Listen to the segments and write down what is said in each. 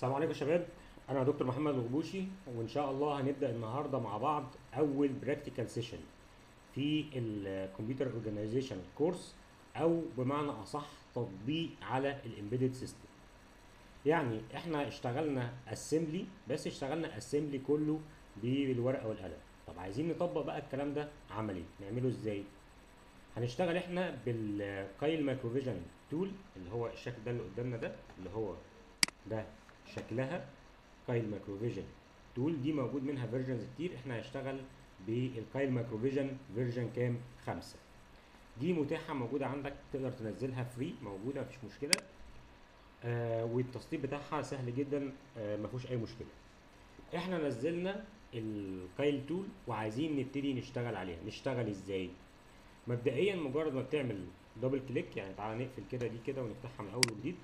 السلام عليكم يا شباب انا دكتور محمد الغبوشي وان شاء الله هنبدا النهارده مع بعض اول براكتيكال سيشن في الكمبيوتر اورجانيزيشن كورس او بمعنى اصح تطبيق على الامبيدد سيستم يعني احنا اشتغلنا اسمبلي بس اشتغلنا اسمبلي كله بالورقه والقلم طب عايزين نطبق بقى الكلام ده عملي نعمله ازاي هنشتغل احنا بالكايل مايكروفيجن تول اللي هو الشكل ده اللي قدامنا ده اللي هو ده شكلها كايل مايكروفيجن تول دي موجود منها فيرجنز كتير احنا هنشتغل بالكايل مايكروفيجن فيرجن كام خمسة دي متاحة موجودة عندك تقدر تنزلها فري موجودة مفيش مشكلة آه والتسطيب بتاعها سهل جدا آه مفيهوش أي مشكلة احنا نزلنا الكايل تول وعايزين نبتدي نشتغل عليها نشتغل ازاي مبدئيا مجرد ما بتعمل دبل كليك يعني تعالى نقفل كده دي كده ونفتحها من اول وجديد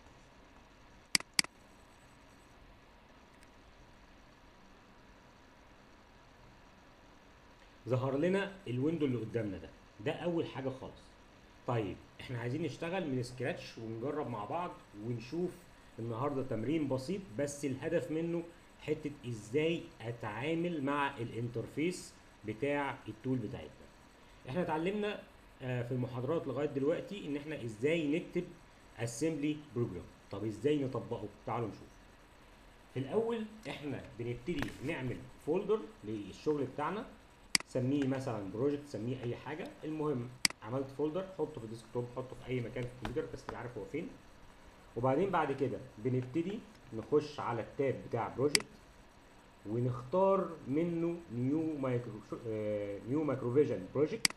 ظهر لنا الويندو اللي قدامنا ده ده اول حاجه خالص طيب احنا عايزين نشتغل من سكراتش ونجرب مع بعض ونشوف النهارده تمرين بسيط بس الهدف منه حته ازاي اتعامل مع الانترفيس بتاع التول بتاعتنا احنا اتعلمنا آه، في المحاضرات لغايه دلوقتي ان احنا ازاي نكتب اسمبلي بروجرام طب ازاي نطبقه تعالوا نشوف في الاول احنا بنبتدي نعمل فولدر للشغل بتاعنا سميه مثلا بروجكت سميه اي حاجه المهم عملت فولدر حطه في الديسكتوب حطه في اي مكان في الكمبيوتر بس تبقى عارف هو فين وبعدين بعد كده بنبتدي نخش على التاب بتاع بروجكت ونختار منه نيو مايكرو آه نيو مايكروفيجن بروجكت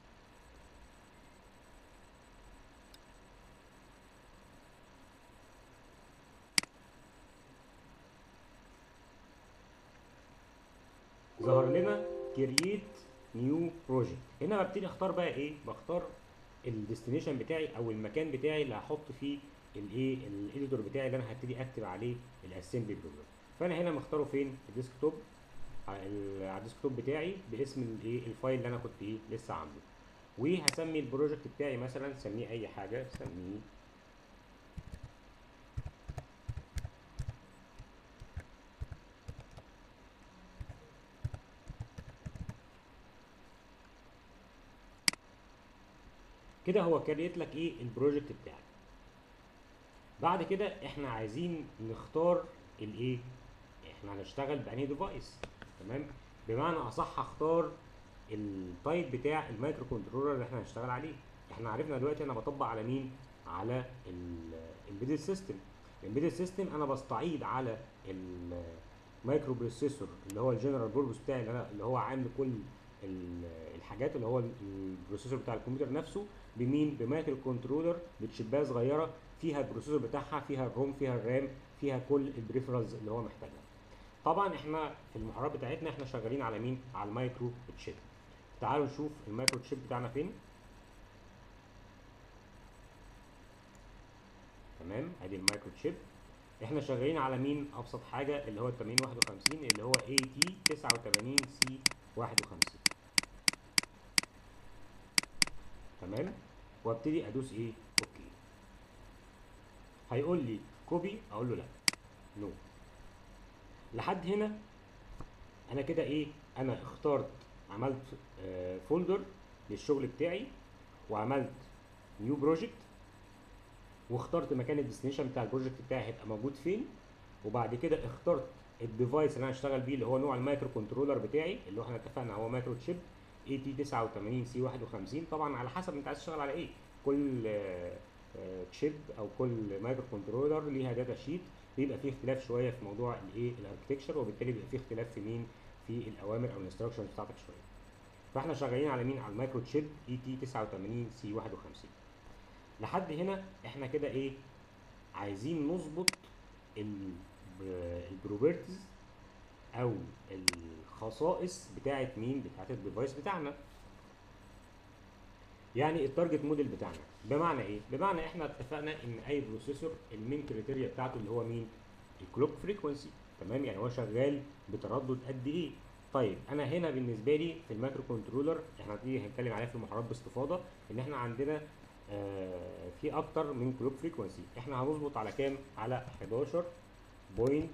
ظهر لنا كرييت نيو بروجكت هنا ببتدي اختار بقى ايه بختار الديستنيشن بتاعي او المكان بتاعي اللي هحط فيه الايه الايديتور بتاعي اللي انا هبتدي اكتب عليه الاسمبلي بروجرام فانا هنا مختاره فين الديسكتوب على ال- على الديسكتوب بتاعي باسم الايه الفايل اللي انا كنت ايه لسه عامله وهسمي البروجكت بتاعي مثلا سميه اي حاجه سميه كده هو كريت لك ايه البروجكت بتاعك بعد كده احنا عايزين نختار الايه احنا هنشتغل بانهي ديفايس تمام بمعنى اصح هختار التايب بتاع المايكرو كنترولر اللي احنا هنشتغل عليه احنا عرفنا دلوقتي انا بطبق على مين على الامبيدد سيستم الامبيدد سيستم انا بستعيد على المايكرو بروسيسور اللي هو الجنرال بوربس بتاعي اللي, أنا اللي هو عامل كل ال- الحاجات اللي هو البروسيسور بتاع الكمبيوتر نفسه بمين بمايكرو كنترولر بتشبايه صغيره فيها البروسيسور بتاعها فيها الروم فيها الرام فيها كل البريفرالز اللي هو محتاجها طبعا احنا في المحاضرات بتاعتنا احنا شغالين على مين على المايكرو تشيب تعالوا نشوف المايكرو تشيب بتاعنا فين تمام ادي المايكرو تشيب احنا شغالين على مين ابسط حاجه اللي هو ال 8051 اللي هو اي تي 89 سي 51 تمام وابتدي ادوس ايه اوكي هيقول لي كوبي اقول له لا نو لحد هنا انا كده ايه انا اخترت عملت آه فولدر للشغل بتاعي وعملت نيو بروجكت واخترت مكان الديستنيشن بتاع البروجكت بتاعي هيبقى موجود فين وبعد كده اخترت الديفايس اللي انا هشتغل بيه اللي هو نوع المايكرو كنترولر بتاعي اللي هو احنا اتفقنا هو مايكرو تشيب اي تي 89 سي 51 طبعا على حسب انت عايز تشتغل على ايه كل تشيب او كل مايكرو كنترولر ليها داتا شيت بيبقى فيه اختلاف شويه في موضوع الايه الاركتكشر وبالتالي بيبقى فيه اختلاف في مين في الاوامر او الانستراكشنز بتاعتك شويه فاحنا شغالين على مين على المايكرو تشيب اي تي 89 سي 51 لحد هنا احنا كده ايه عايزين نظبط البروبرتيز او الخصائص بتاعه مين بتاعه الديفايس بتاعنا يعني التارجت موديل بتاعنا بمعنى ايه بمعنى احنا اتفقنا ان اي بروسيسور المين كريتيريا بتاعته اللي هو مين الكلوك فريكونسي تمام يعني هو شغال بتردد قد ايه طيب انا هنا بالنسبه لي في المايكرو كنترولر احنا دي هنتكلم عليها في المحاضرات باستفاضه ان احنا عندنا آه في اكتر من كلوك فريكونسي احنا هنظبط على كام على 11 بوينت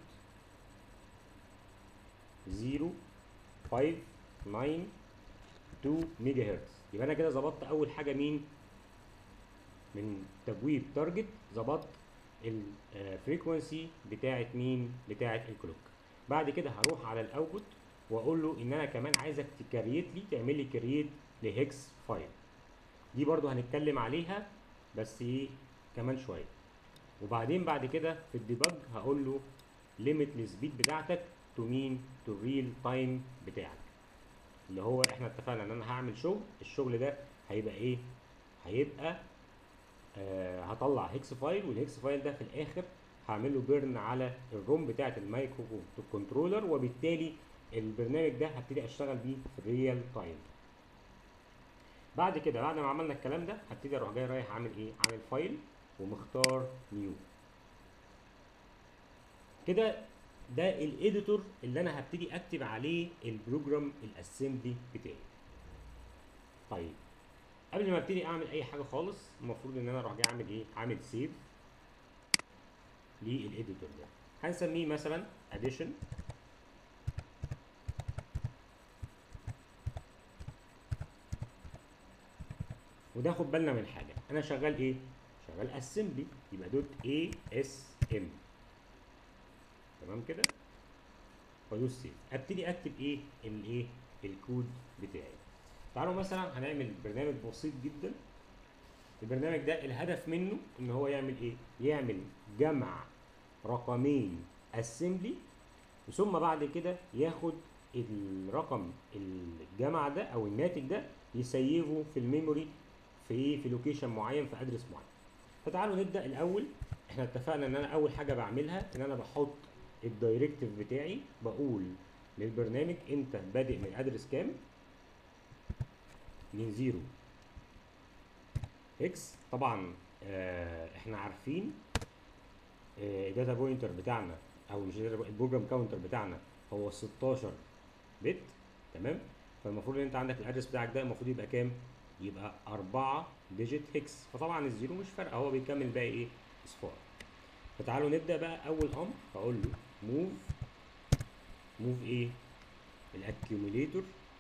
زيرو فايف ناين تو ميجا هرتز يبقى انا كده ظبطت اول حاجه مين من تبويب تارجت ظبطت الفريكونسي بتاعه مين بتاعه الكلوك بعد كده هروح على الاوتبوت واقول له ان انا كمان عايزك تكريت لي تعمل لي كرييت لهكس فايل دي برضو هنتكلم عليها بس ايه كمان شويه وبعدين بعد كده في الديباج هقول له ليميت السبيد بتاعتك تو مين تو الريل تايم بتاعك اللي هو احنا اتفقنا ان انا هعمل شغل الشغل ده هيبقى ايه هيبقى آه هطلع هيكس فايل والهيكس فايل ده في الاخر هعمل له بيرن على الروم بتاعه المايكرو كنترولر وبالتالي البرنامج ده هبتدي اشتغل بيه في الريال تايم بعد كده بعد ما عملنا الكلام ده هبتدي اروح جاي رايح عامل ايه عامل فايل ومختار نيو كده ده الاديتور اللي انا هبتدي اكتب عليه البروجرام الاسمبلي بتاعي طيب قبل ما ابتدي اعمل اي حاجه خالص المفروض ان انا اروح جاي اعمل ايه عامل سيف للاديتور ده هنسميه مثلا addition وده خد بالنا من حاجه انا شغال ايه شغال اسمبلي يبقى دوت اي اس ام تمام كده وادوس سيف ابتدي اكتب ايه الايه الكود بتاعي تعالوا مثلا هنعمل برنامج بسيط جدا البرنامج ده الهدف منه ان هو يعمل ايه يعمل جمع رقمين اسمبلي ثم بعد كده ياخد الرقم الجمع ده او الناتج ده يسيفه في الميموري في ايه في لوكيشن معين في ادرس معين فتعالوا نبدا الاول احنا اتفقنا ان انا اول حاجه بعملها ان انا بحط الدايركتيف بتاعي بقول للبرنامج انت بادئ من ادرس كام من زيرو اكس طبعا آه احنا عارفين الداتا آه بوينتر بتاعنا او مش البروجرام كاونتر بتاعنا هو 16 بت تمام فالمفروض ان انت عندك الادرس بتاعك ده المفروض يبقى كام يبقى 4 ديجيت هكس فطبعا الزيرو مش فارقه هو بيكمل باقي ايه اصفار فتعالوا نبدا بقى اول امر هقول له موف موف ايه الاكيوميليتور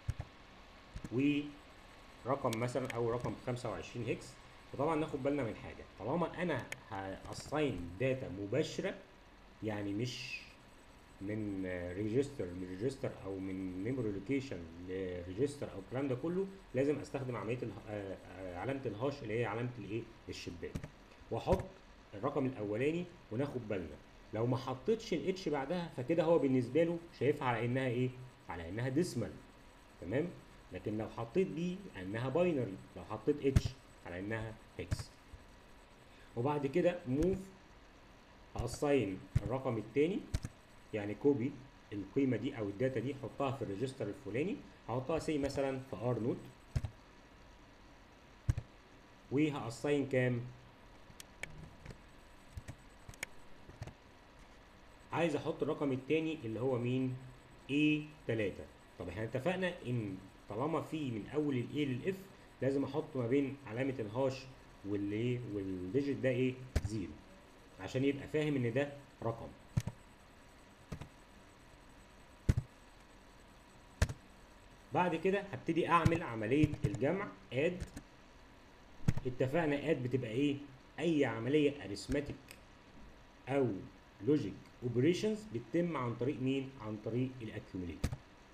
ورقم مثلا او رقم 25 هكس وطبعا ناخد بالنا من حاجه طالما انا هاساين داتا مباشره يعني مش من ريجستر لريجستر او من ميموري لوكيشن لريجستر او الكلام ده كله لازم استخدم عمليه علامه الهاش اللي هي علامه الايه الشباك واحط الرقم الاولاني وناخد بالنا لو ما حطيتش الاتش بعدها فكده هو بالنسبه له شايفها على انها ايه على انها ديسمال تمام لكن لو حطيت دي انها باينري لو حطيت اتش على انها هكس وبعد كده موف هاساين الرقم الثاني يعني كوبي القيمه دي او الداتا دي حطها في الريجستر الفلاني هحطها سي مثلا في ار نوت وهاساين كام عايز احط الرقم الثاني اللي هو مين A3 طب احنا اتفقنا ان طالما في من اول ال A لل F لازم احط ما بين علامه الهاش والايه والديجيت ده ايه زيرو عشان يبقى فاهم ان ده رقم بعد كده هبتدي اعمل عمليه الجمع اد اتفقنا اد بتبقى ايه اي عمليه اريثماتيك او لوجيك اوبريشنز بتتم عن طريق مين عن طريق الاكيوميليتور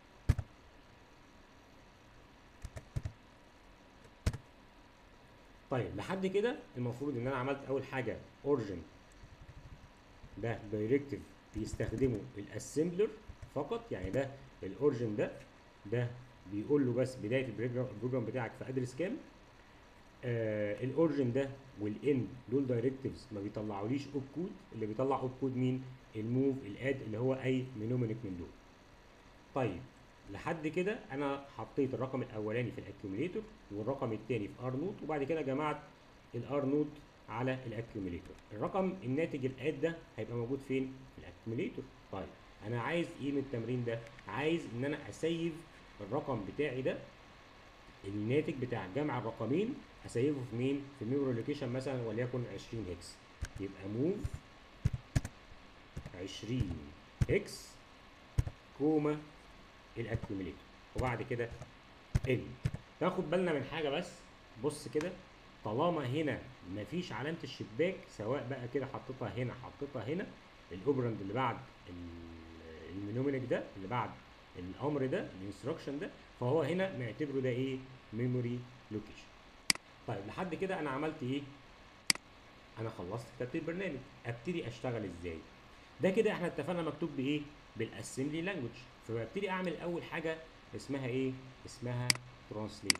طيب لحد كده المفروض ان انا عملت اول حاجه اوريجن ده دايركتيف بيستخدمه الاسمبلر فقط يعني ده الاوريجن ده ده بيقول له بس بدايه البروجرام بتاعك في ادرس كام آه الاوريجن ده والان دول دايركتيفز ما بيطلعوليش اوب كود اللي بيطلع اوب كود مين الموف الاد اللي هو اي منومينيك من دول طيب لحد كده انا حطيت الرقم الاولاني في الاكيوميليتور والرقم الثاني في ار نوت وبعد كده جمعت الار نوت على الاكيوميليتور الرقم الناتج الاد ده هيبقى موجود فين في الاكيوميليتور طيب انا عايز ايه من التمرين ده عايز ان انا اسيف الرقم بتاعي ده الناتج بتاع جمع الرقمين هسيفه في مين في ميموري لوكيشن مثلا وليكن 20 هكس يبقى موف 20 اكس كوما الاكيوميليتور وبعد كده ال ناخد بالنا من حاجه بس بص كده طالما هنا مفيش علامه الشباك سواء بقى كده حطيتها هنا حطيتها هنا الاوبرند اللي بعد ال- المنومينيك ده اللي بعد الامر ده الانستراكشن ده فهو هنا معتبره ده ايه ميموري لوكيشن طيب لحد كده انا عملت ايه انا خلصت كتابه البرنامج ابتدي اشتغل ازاي ده كده احنا اتفقنا مكتوب بايه بالاسمبلي لانجوج فببتدي اعمل اول حاجه اسمها ايه اسمها ترانسليت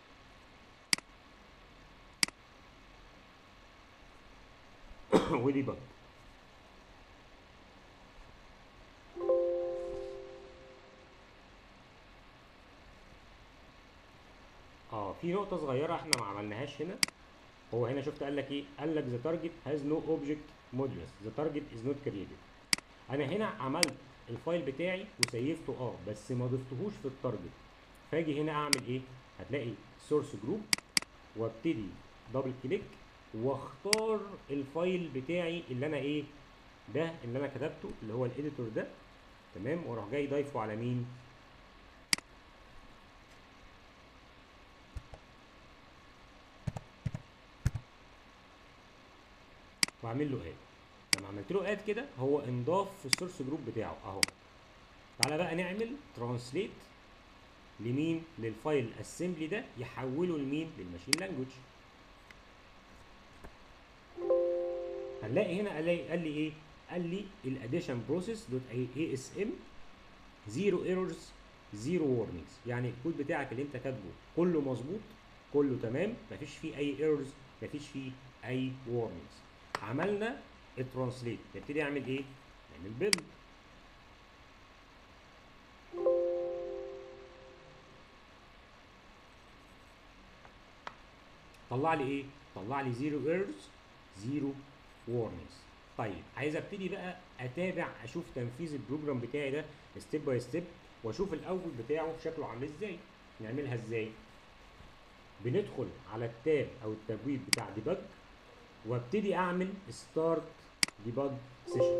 ودي بج اه في نقطة صغيرة احنا ما عملناهاش هنا هو هنا شفت قال لك ايه؟ قال لك the target has no object modulus the target is not created انا هنا عملت الفايل بتاعي وسيفته اه بس ما ضفتهوش في التارجت فاجي هنا اعمل ايه؟ هتلاقي سورس جروب وابتدي دبل كليك واختار الفايل بتاعي اللي انا ايه؟ ده اللي انا كتبته اللي هو الاديتور ده تمام واروح جاي ضايفه على مين؟ واعمل له اد لما عملت له اد كده هو انضاف في السورس جروب بتاعه اهو تعالى بقى نعمل ترانسليت لمين للفايل الاسمبلي ده يحوله لمين للماشين لانجوج هنلاقي هنا قال لي قال لي ايه قال لي الاديشن بروسيس دوت اي اس ام زيرو ايرورز زيرو وورنينجز يعني الكود بتاعك اللي انت كاتبه كله مظبوط كله تمام مفيش فيه اي ايرورز مفيش فيه اي وورنينجز عملنا الترانسليت نبتدي نعمل ايه نعمل بيلد طلع لي ايه طلع لي زيرو ايرورز زيرو وورنينجز طيب عايز ابتدي بقى اتابع اشوف تنفيذ البروجرام بتاعي ده ستيب باي ستيب واشوف الاول بتاعه شكله عامل ازاي نعملها ازاي بندخل على التاب او التبويب بتاع ديبج وابتدي اعمل ستارت ديبج سيشن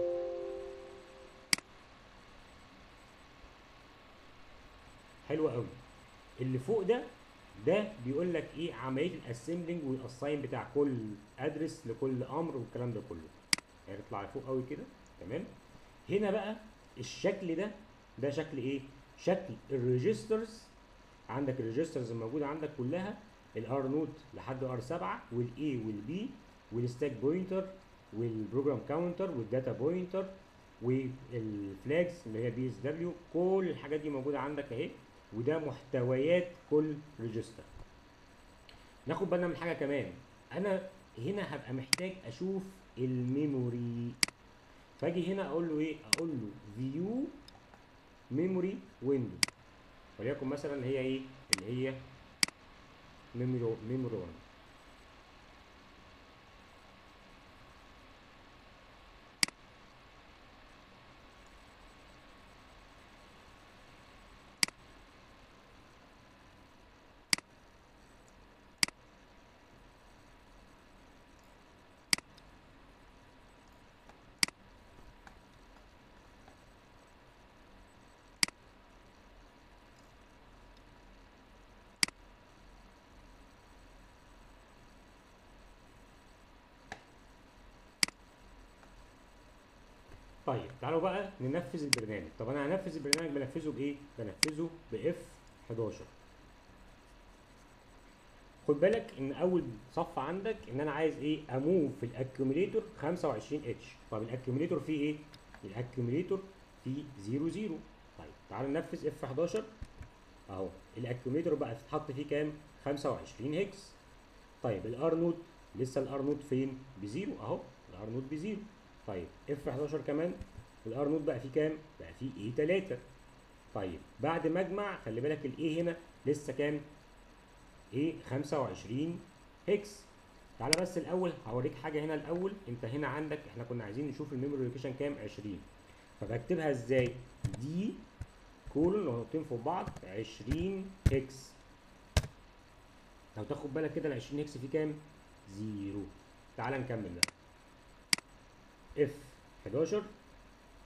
حلو قوي اللي فوق ده ده بيقول لك ايه عمليه الاسمبلنج والاساين بتاع كل ادرس لكل امر والكلام ده كله هيطلع لفوق قوي كده تمام هنا بقى الشكل ده ده شكل ايه شكل الريجسترز عندك الريجسترز الموجوده عندك كلها الار نوت لحد ار 7 والاي والبي والستاك بوينتر والبروجرام كاونتر والداتا بوينتر والفلاجز اللي هي بي اس دبليو كل الحاجات دي موجوده عندك اهي وده محتويات كل ريجستر ناخد بالنا من حاجه كمان انا هنا هبقى محتاج اشوف الميموري فاجي هنا اقول له ايه اقول له فيو ميموري ويندو وليكن مثلا هي ايه اللي هي ميموري ميموري 1 طيب تعالوا بقى ننفذ البرنامج طب انا هنفذ البرنامج بنفذه بايه بنفذه باف 11 خد بالك ان اول صف عندك ان انا عايز ايه اموف في الاكيوميليتور 25 اتش طب الاكيوميليتور فيه ايه الاكيوميليتور فيه 0 0 طيب تعالوا ننفذ اف 11 اهو الاكيوميليتور بقى اتحط فيه كام 25 هكس طيب الار نوت لسه الار نوت فين بزيرو اهو الار نوت بزيرو طيب اف 11 كمان الار نوت بقى فيه كام بقى فيه اي 3 طيب بعد ما اجمع خلي بالك الاي هنا لسه كام ايه 25 هكس تعالى بس الاول هوريك حاجه هنا الاول انت هنا عندك احنا كنا عايزين نشوف الميموري لوكيشن كام 20 فبكتبها ازاي دي كولون نقطتين فوق بعض 20 هكس لو تاخد بالك كده ال 20 هكس فيه كام زيرو تعالى نكمل بقى اف 11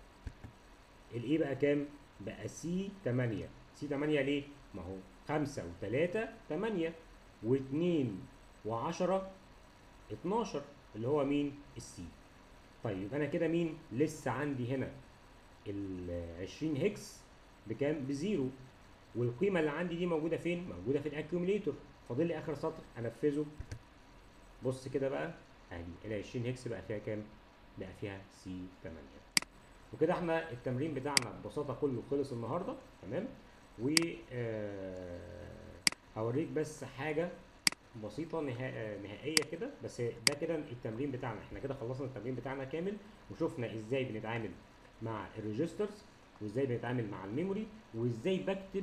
الايه بقى كام بقى سي 8 سي 8 ليه ما هو 5 و3 8 و2 و10 12 اللي هو مين السي طيب يبقى انا كده مين لسه عندي هنا ال 20 هكس بكام بزيرو والقيمه اللي عندي دي موجوده فين موجوده في الاكيوميليتور فاضل لي اخر سطر انفذه بص كده بقى اهي ال 20 هكس بقى فيها كام بقى فيها سي 8 وكده احنا التمرين بتاعنا ببساطه كله خلص النهارده تمام و آه، هوريك بس حاجه بسيطه نها- نهائيه كده بس ده كده التمرين بتاعنا احنا كده خلصنا التمرين بتاعنا كامل وشفنا ازاي بنتعامل مع الريجسترز وازاي بنتعامل مع الميموري وازاي بكتب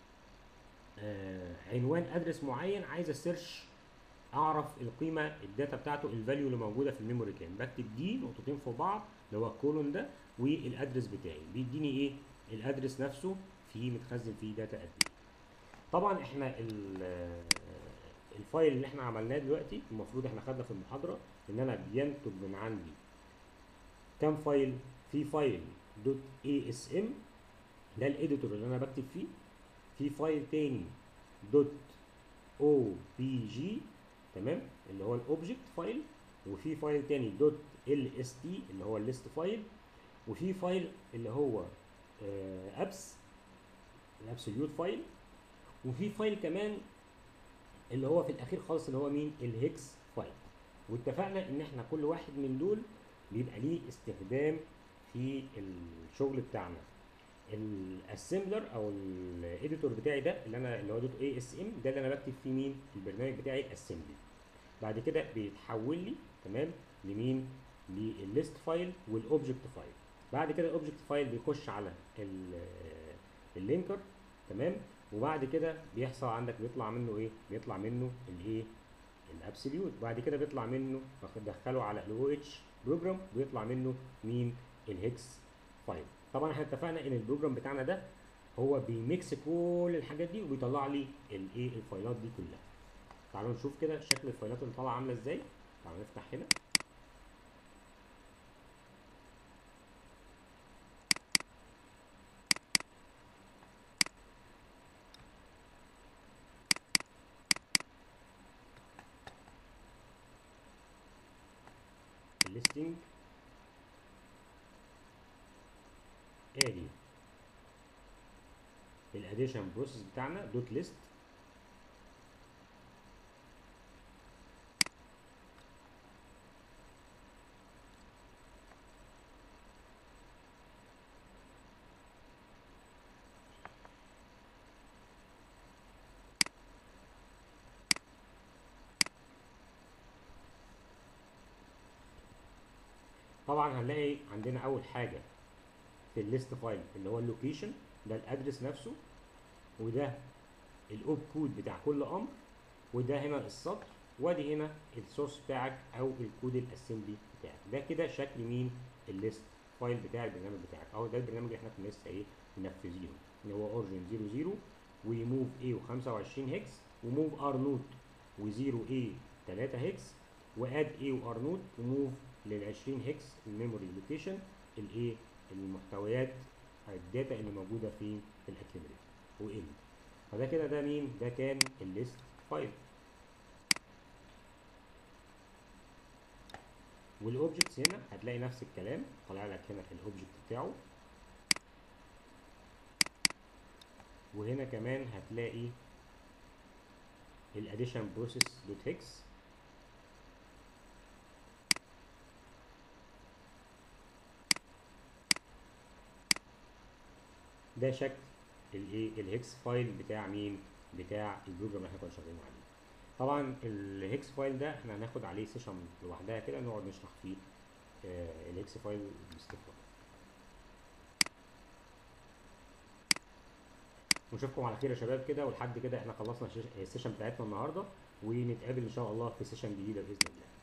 آه عنوان ادرس معين عايز اسيرش اعرف القيمه الداتا بتاعته الفاليو اللي موجوده في الميموري كام بكتب دي نقطتين في بعض اللي هو الكولون ده والادرس بتاعي بيديني ايه الادرس نفسه فيه متخزن فيه داتا قد ايه طبعا احنا ال- الفايل اللي احنا عملناه دلوقتي المفروض احنا خدنا في المحاضره ان انا بينتج من عندي كام فايل في فايل دوت اي اس ام ده الاديتور اللي انا بكتب فيه في فايل تاني دوت او بي جي تمام اللي هو الاوبجكت فايل وفي فايل تاني دوت ال اس تي اللي هو الليست فايل وفي فايل اللي هو ابس الابسوليوت فايل وفي فايل كمان اللي هو في الاخير خالص اللي هو مين الهكس فايل واتفقنا ان احنا كل واحد من دول بيبقى ليه استخدام في الشغل بتاعنا الاسمبلر او الايديتور بتاعي ده اللي انا اللي هو دوت اي اس ام ده اللي انا بكتب فيه مين البرنامج بتاعي الاسمبلي بعد كده بيتحول لي تمام لمين للليست فايل والاوبجكت فايل بعد كده الاوبجكت فايل بيخش على ال- اللينكر تمام وبعد كده بيحصل عندك بيطلع منه ايه بيطلع منه الايه الابسوليوت بعد كده بيطلع منه دخله على الاو اتش بروجرام بيطلع منه مين الهكس فايل طبعا احنا اتفقنا ان البروجرام بتاعنا ده هو بيميكس كل الحاجات دي وبيطلع لي الايه الفايلات دي كلها تعالوا نشوف كده شكل الفايلات اللي طالعه عامله ازاي تعالوا نفتح هنا الليستنج ادي الاديشن بروسيس بتاعنا دوت ليست طبعا هنلاقي عندنا اول حاجه في الليست فايل اللي هو اللوكيشن ده الادرس نفسه وده الاوب كود بتاع كل امر وده هنا السطر وادي هنا السورس بتاعك او الكود الاسمبلي بتاعك ده كده شكل مين الليست فايل بتاع البرنامج بتاعك اهو ده البرنامج اللي احنا كنا لسه ايه منفذينه اللي هو اورجن 00 وموف اي و25 هكس وموف ار نوت و0 اي 3 هكس واد اي وار نوت وموف لل 20 هكس الميموري لوكيشن الايه المحتويات الداتا اللي موجوده في الاكيوميليتور وان فده كده ده مين ده كان الليست فايل والاوبجكتس هنا هتلاقي نفس الكلام طالع لك هنا الاوبجكت بتاعه وهنا كمان هتلاقي الاديشن بروسيس دوت هيكس ده شكل الايه الهيكس فايل بتاع مين بتاع البروجرام اللي احنا كنا شغالين عليه طبعا الهيكس فايل ده احنا هناخد عليه سيشن لوحدها كده نقعد نشرح فيه آه الهيكس فايل باستفاضه ونشوفكم على خير يا شباب كده ولحد كده احنا خلصنا السيشن بتاعتنا النهارده ونتقابل ان شاء الله في سيشن جديده باذن الله